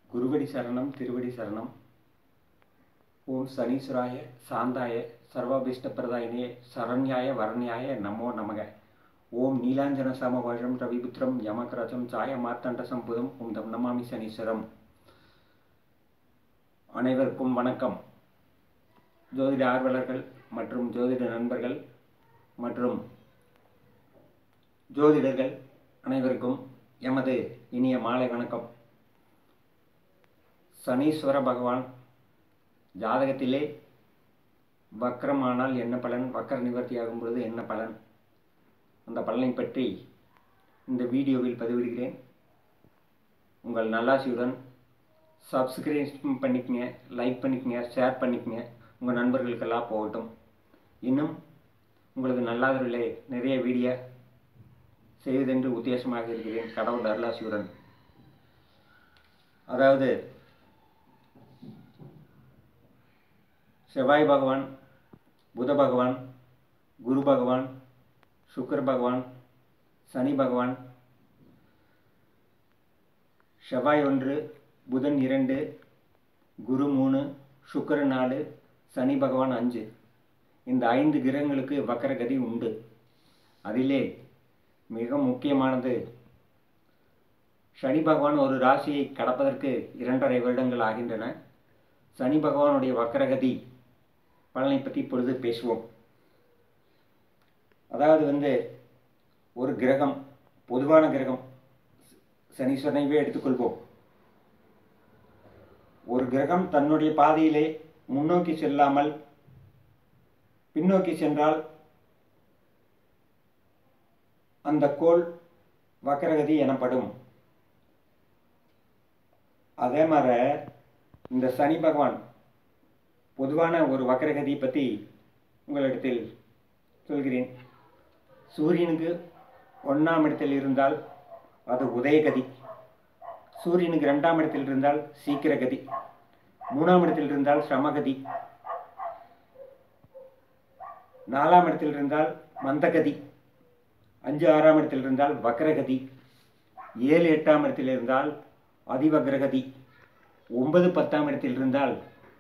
குருவடி சரணம் திருவடி சரணம் ஓம் சனீஸ்வராய சாந்தாய சர்வாபிஷ்டப்பிரதாயினே சரண்யாய வரண்யாய நமோ நமக ஓம் நீலாஞ்சன சமபாஷம் ரவிபுத்திரம் யமகரஜம் சாய மார்த்தண்ட சம்புதம் ஓம் தம் நமாமி சனீஸ்வரம் அனைவருக்கும் வணக்கம் ஜோதிட ஆர்வலர்கள் மற்றும் ஜோதிட நண்பர்கள் மற்றும் ஜோதிடர்கள் அனைவருக்கும் எமது இனிய மாலை வணக்கம் சனீஸ்வர பகவான் ஜாதகத்திலே வக்கரமானால் என்ன பலன் வக்கர நிவர்த்தி ஆகும் பொழுது என்ன பலன் அந்த பலனை பற்றி இந்த வீடியோவில் பதிவிடுகிறேன் உங்கள் நல்லாசியுடன் சப்ஸ்கிரைப் பண்ணிக்கங்க லைக் பண்ணிக்கங்க ஷேர் பண்ணிக்கங்க உங்கள் நண்பர்களுக்கெல்லாம் போகட்டும் இன்னும் உங்களது நல்லாதவர்களே நிறைய வீடியோ செய்வதென்று உத்தேசமாக இருக்கிறேன் கடவுள் அருளாசியுடன் அதாவது செவ்வாய் பகவான் புத பகவான் குரு பகவான் சுக்கர பகவான் சனி பகவான் செவ்வாய் ஒன்று புதன் இரண்டு குரு மூணு சுக்கரன் நாலு சனி பகவான் அஞ்சு இந்த ஐந்து கிரகங்களுக்கு வக்கரகதி உண்டு அதிலே மிக முக்கியமானது சனி பகவான் ஒரு ராசியை கடப்பதற்கு இரண்டரை வருடங்கள் ஆகின்றன சனி பகவானுடைய வக்கரகதி பலனை பற்றி இப்பொழுது பேசுவோம் அதாவது வந்து ஒரு கிரகம் பொதுவான கிரகம் சனீஸ்வரனைவே எடுத்துக்கொள்வோம் ஒரு கிரகம் தன்னுடைய பாதையிலே முன்னோக்கி செல்லாமல் பின்னோக்கி சென்றால் அந்த கோள் வக்கரகதி எனப்படும் அதே மாதிரி இந்த சனி பகவான் பொதுவான ஒரு வக்கரகதி பற்றி உங்களிடத்தில் சொல்கிறேன் சூரியனுக்கு ஒன்றாம் இடத்தில் இருந்தால் அது உதயகதி சூரியனுக்கு ரெண்டாம் இடத்தில் இருந்தால் சீக்கிரகதி மூணாம் இடத்தில் இருந்தால் சமகதி நாலாம் இடத்தில் இருந்தால் மந்தகதி அஞ்சு ஆறாம் இடத்தில் இருந்தால் வக்ரகதி ஏழு எட்டாம் இடத்தில் இருந்தால் அதிவக்ரகதி ஒன்பது பத்தாம் இடத்தில் இருந்தால்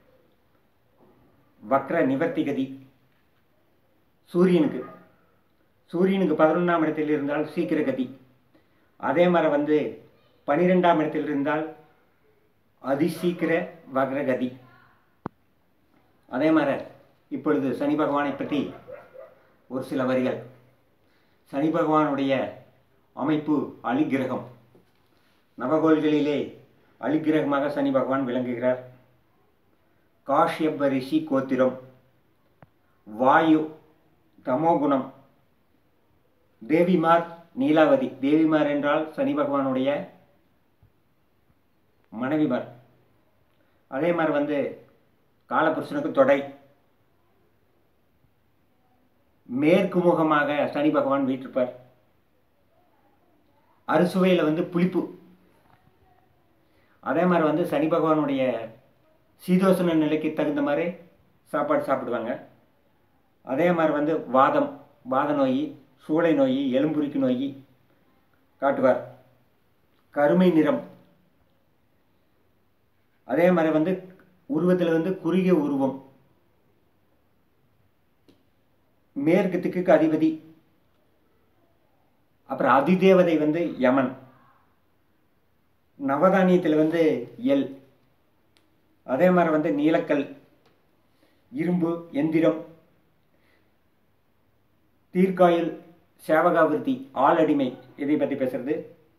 வக்ர நிவர்த்திகதி சூரியனுக்கு சூரியனுக்கு பதினொன்றாம் இடத்தில் இருந்தால் சீக்கிரகதி அதே மாதிரி வந்து பனிரெண்டாம் இடத்தில் இருந்தால் அதிசீக்கிர வக்ரகதி அதே மாதிரி இப்பொழுது சனி பகவானை பற்றி ஒரு சில வரிகள் சனி பகவானுடைய அமைப்பு அலிகிரகம் நவகோள்களிலே அலிகிரகமாக சனி பகவான் விளங்குகிறார் காஷ்யப்ப ரிஷி கோத்திரம் வாயு தமோகுணம் தேவிமார் நீலாவதி தேவிமார் என்றால் சனி பகவானுடைய மனைவிமார் அதே மாதிரி வந்து காலபுருஷனுக்கு தொடை மேற்கு முகமாக சனி பகவான் வீட்டிருப்பார் அறுசுவையில் வந்து புளிப்பு அதே மாதிரி வந்து சனி பகவானுடைய சீதோசன நிலைக்கு தகுந்த மாதிரி சாப்பாடு சாப்பிடுவாங்க அதே மாதிரி வந்து வாதம் வாத நோய் சூளை நோய் எலும்புரிக்கு நோய் காட்டுவார் கருமை நிறம் அதே மாதிரி வந்து உருவத்தில் வந்து குறுகிய உருவம் மேற்கு திக்குக்கு அதிபதி அப்புறம் அதிதேவதை வந்து யமன் நவதானியத்தில் வந்து எல் அதே மாதிரி வந்து நீலக்கல் இரும்பு எந்திரம் தீர்க்காயுள் சேவகாவிருத்தி ஆளடிமை இதை பற்றி பேசுறது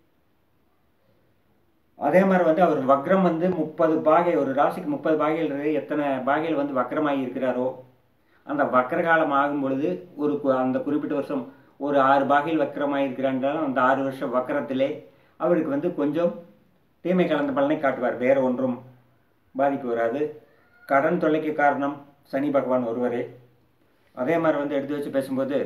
அதே மாதிரி வந்து அவர் வக்ரம் வந்து முப்பது பாகை ஒரு ராசிக்கு முப்பது பாகையில் எத்தனை பாகையில் வந்து வக்ரமாகி இருக்கிறாரோ அந்த வக்கர காலம் ஆகும் பொழுது ஒரு அந்த குறிப்பிட்ட வருஷம் ஒரு ஆறு பாகையில் வக்கரமாக இருக்கிறான்றாலும் அந்த ஆறு வருஷம் வக்கரத்திலே அவருக்கு வந்து கொஞ்சம் தீமை கலந்த பலனை காட்டுவார் வேறு ஒன்றும் பாதிப்பு வராது கடன் தொல்லைக்கு காரணம் சனி பகவான் ஒருவரே அதே மாதிரி வந்து எடுத்து வச்சு பேசும்போது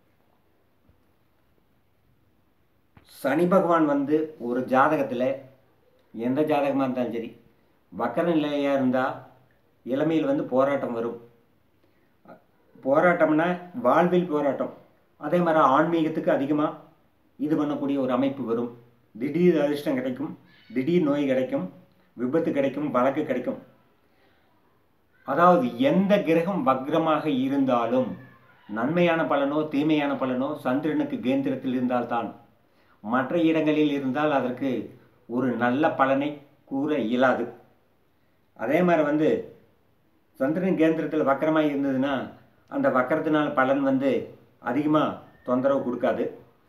சனி பகவான் வந்து ஒரு ஜாதகத்தில் எந்த ஜாதகமாக இருந்தாலும் சரி வக்கர நிலையாக இருந்தால் இளமையில் வந்து போராட்டம் வரும் போராட்டம்னா வாழ்வில் போராட்டம் அதே மாதிரி ஆன்மீகத்துக்கு அதிகமாக இது பண்ணக்கூடிய ஒரு அமைப்பு வரும் திடீர் அதிர்ஷ்டம் கிடைக்கும் திடீர் நோய் கிடைக்கும் விபத்து கிடைக்கும் வழக்கு கிடைக்கும் அதாவது எந்த கிரகம் வக்ரமாக இருந்தாலும் நன்மையான பலனோ தீமையான பலனோ சந்திரனுக்கு கேந்திரத்தில் இருந்தால்தான் மற்ற இடங்களில் இருந்தால் அதற்கு ஒரு நல்ல பலனை கூற இயலாது அதே மாதிரி வந்து சந்திரன் கேந்திரத்தில் வக்கரமாக இருந்ததுன்னா அந்த வக்கரத்தினால பலன் வந்து அதிகமாக தொந்தரவு கொடுக்காது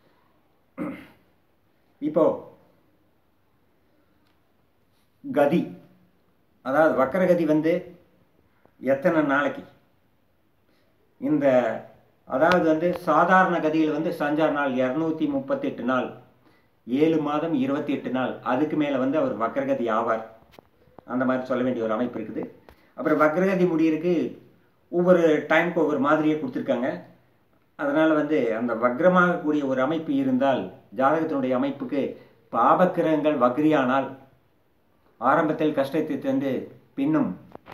இப்போ கதி அதாவது வக்கரகதி வந்து எத்தனை நாளைக்கு இந்த அதாவது வந்து சாதாரண கதியில் வந்து சஞ்சார நாள் இரநூத்தி முப்பத்தெட்டு நாள் ஏழு மாதம் இருபத்தி எட்டு நாள் அதுக்கு மேலே வந்து அவர் வக்கரகதி ஆவார் அந்த மாதிரி சொல்ல வேண்டிய ஒரு அமைப்பு இருக்குது அப்புறம் வக்ரகதி முடியிருக்கு ஒவ்வொரு டைமுக்கு ஒவ்வொரு மாதிரியே கொடுத்துருக்காங்க அதனால் வந்து அந்த வக்ரமாக கூடிய ஒரு அமைப்பு இருந்தால் ஜாதகத்தினுடைய அமைப்புக்கு பாபக்கிரகங்கள் வக்ரியானால் ஆரம்பத்தில் கஷ்டத்தை தந்து பின்னும்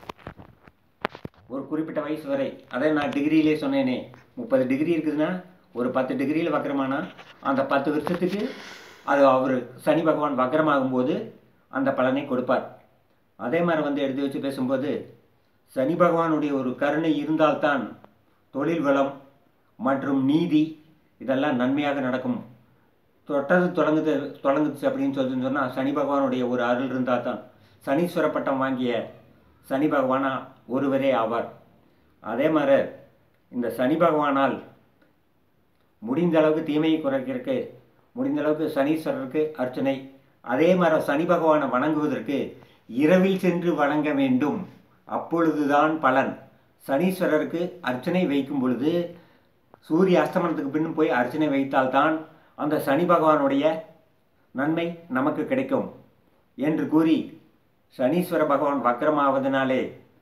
ஒரு குறிப்பிட்ட வயசு வரை அதே நான் டிகிரியிலே சொன்னேனே முப்பது டிகிரி இருக்குதுன்னா ஒரு பத்து டிகிரியில் வக்கரமானா அந்த பத்து வருஷத்துக்கு அது அவர் சனி பகவான் வக்கரமாகும் போது அந்த பலனை கொடுப்பார் அதே மாதிரி வந்து எடுத்து வச்சு பேசும்போது சனி பகவானுடைய ஒரு கருணை இருந்தால்தான் தொழில் வளம் மற்றும் நீதி இதெல்லாம் நன்மையாக நடக்கும் தொட்டது தொடங்குது தொடங்குச்சு அப்படின்னு சொல்லி சொன்னால் சனி பகவானுடைய ஒரு அருள் இருந்தால் தான் சனீஸ்வர பட்டம் வாங்கிய சனி பகவானா ஒருவரே ஆவார் அதே மாதிரி இந்த சனி பகவானால் முடிந்த அளவுக்கு தீமையை குறைக்கிறதுக்கு முடிந்த அளவுக்கு சனீஸ்வரருக்கு அர்ச்சனை அதே மாதிரி சனி பகவானை வணங்குவதற்கு இரவில் சென்று வணங்க வேண்டும் அப்பொழுதுதான் பலன் சனீஸ்வரருக்கு அர்ச்சனை வைக்கும் பொழுது சூரிய அஸ்தமனத்துக்கு பின்னும் போய் அர்ச்சனை வைத்தால்தான் அந்த சனி பகவானுடைய நன்மை நமக்கு கிடைக்கும் என்று கூறி சனீஸ்வர பகவான் வக்கரமாவதனாலே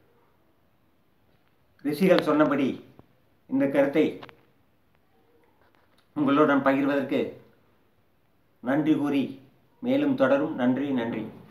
ரிஷிகள் சொன்னபடி இந்த கருத்தை உங்களுடன் பகிர்வதற்கு நன்றி கூறி மேலும் தொடரும் நன்றி நன்றி